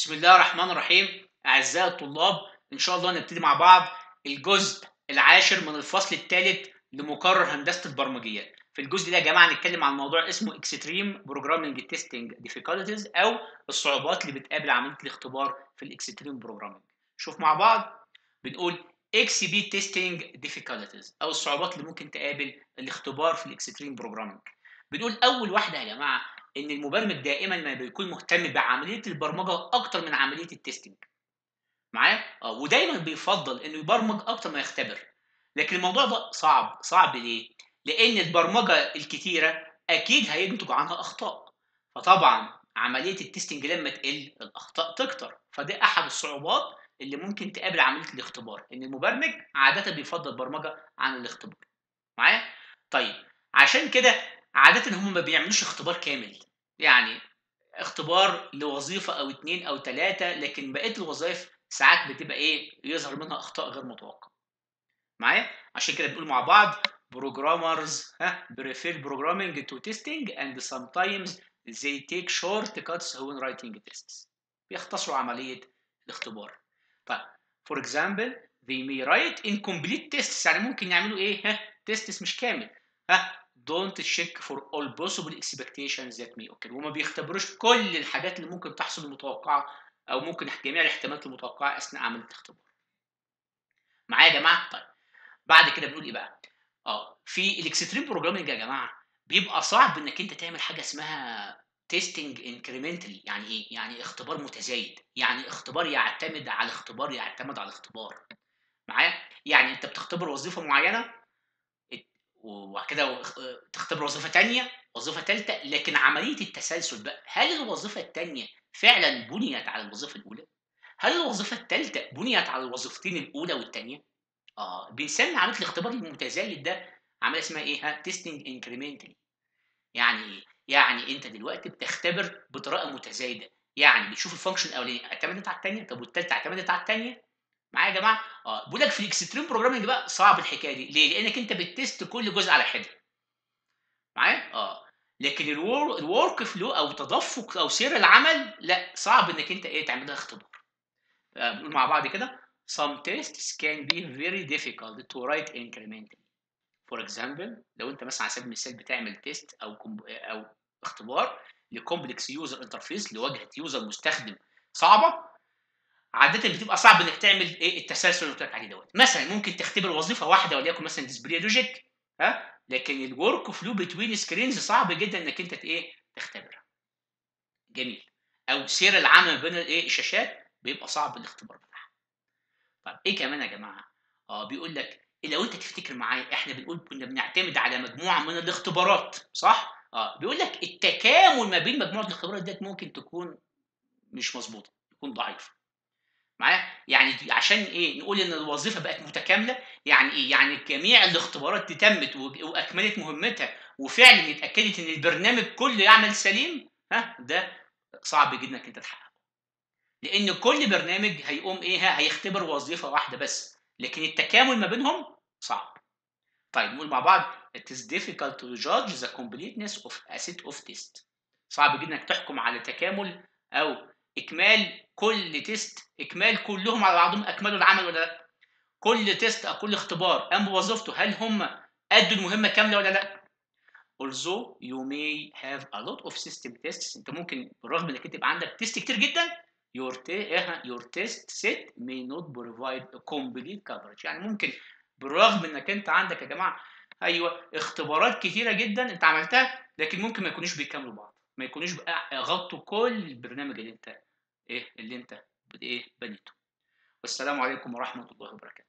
بسم الله الرحمن الرحيم أعزائي الطلاب إن شاء الله نبتدي مع بعض الجزء العاشر من الفصل الثالث لمقرر هندسة البرمجيات في الجزء ده يا جماعة هنتكلم عن موضوع اسمه Extreme Programming Testing Difficulties أو الصعوبات اللي بتقابل عملية الاختبار في الإكستريم بروجرامينج شوف مع بعض بنقول XB Testing Difficulties أو الصعوبات اللي ممكن تقابل الاختبار في الإكستريم بروجرامينج بنقول أول واحدة يا جماعة ان المبرمج دائما ما بيكون مهتم بعمليه البرمجه اكتر من عمليه التستنج معايا اه ودايما بيفضل انه يبرمج اكتر ما يختبر لكن الموضوع ده صعب صعب ليه لان البرمجه الكتيره اكيد هينتج عنها اخطاء فطبعا عمليه التستنج لما تقل الاخطاء تكتر فده احد الصعوبات اللي ممكن تقابل عمليه الاختبار ان المبرمج عاده بيفضل البرمجه عن الاختبار معايا طيب عشان كده عادة هم ما بيعملوش اختبار كامل يعني اختبار لوظيفة أو اتنين أو تلاتة لكن بقية الوظائف ساعات بتبقى إيه يظهر منها أخطاء غير متوقعة معايا عشان كده بنقول مع بعض programmers ها prefer programming to testing and sometimes they take shortcuts when writing tests بيختصروا عملية الاختبار طيب for example they may write incomplete tests يعني ممكن يعملوا إيه ها tests مش كامل ها don't check for all possible expectations that may occur وما بيختبروش كل الحاجات اللي ممكن تحصل المتوقعة أو ممكن جميع الاحتمالات المتوقعة أثناء عملية الاختبار. معايا يا جماعة؟ طيب بعد كده بنقول إيه بقى؟ أه في الإكستريم بروجرامينج يا جماعة بيبقى صعب إنك أنت تعمل حاجة اسمها تيستنج انكريمنتالي يعني إيه؟ يعني اختبار متزايد، يعني اختبار يعتمد على اختبار يعتمد على اختبار. معايا؟ يعني أنت بتختبر وظيفة معينة وبعد كده تختبر وظيفه ثانيه وظيفه ثالثه لكن عمليه التسلسل بقى هل الوظيفه الثانيه فعلا بنيت على الوظيفه الاولى هل الوظيفه الثالثه بنيت على الوظيفتين الاولى والثانيه اه بنسمي عمليه الاختبار المتزايد ده عمليه اسمها ايه ها تيستنج انكريمنتالي يعني ايه يعني انت دلوقتي بتختبر بطريقه متزايده يعني بتشوف الفانكشن الاولانيه اعتمدت على الثانيه طب والثالثه اعتمدت على الثانيه معايا يا جماعه اه بقول لك في الاكستريم بروجرامنج بقى صعب الحكايه دي ليه لانك انت بتست كل جزء على حده معايا اه لكن الور الورك فلو او تدفق او سير العمل لا صعب انك انت ايه تعملها اختبار بنقول مع بعض كده some tests can be very difficult to write incrementally for example لو انت مثلا على سبيل المثال بتعمل تيست او او اختبار لكومبلكس يوزر انترفيس لواجهه يوزر مستخدم صعبه عاده بتبقى صعب انك تعمل ايه التسلسل اللي قلت لك عليه دوت مثلا ممكن تختبر وظيفه واحده وليكن مثلا ديسبلاي لوجيك ها لكن الورك فلو بتوين سكرينز صعب جدا انك انت ايه تختبرها جميل او سير العمل بين الايه الشاشات بيبقى صعب الاختبار بتاعها طب ايه كمان يا جماعه اه بيقول لك لو انت تفتكر معايا احنا بنقول كنا بنعتمد على مجموعه من الاختبارات صح اه بيقول لك التكامل ما بين مجموعه الاختبارات ديت ممكن تكون مش مظبوطه تكون ضعيفه معايا يعني عشان ايه نقول ان الوظيفه بقت متكامله يعني ايه يعني جميع الاختبارات دي تمت واكملت مهمتها وفعلا اتاكدت ان البرنامج كله يعمل سليم ها ده صعب جدا انك انت تحققه لان كل برنامج هيقوم ايه هيختبر وظيفه واحده بس لكن التكامل ما بينهم صعب طيب نقول مع بعض it is difficult to judge the completeness of a set of tests صعب جدا انك تحكم على تكامل او اكمال كل تيست اكمال كلهم على بعضهم اكملوا العمل ولا لا كل تيست او كل اختبار قام بوظيفته هل هم ادوا المهمه كامله ولا لا although you may have a lot of system tests انت ممكن بالرغم انك انت يبقى عندك تيست كتير جدا your, your test set may not provide a complete coverage يعني ممكن بالرغم انك انت عندك يا جماعه ايوه اختبارات كتيره جدا انت عملتها لكن ممكن ما يكونوش بيكملوا بعض ما يكونوش غطوا كل البرنامج اللي انت ايه اللي انت ايه بنيته والسلام عليكم ورحمه الله وبركاته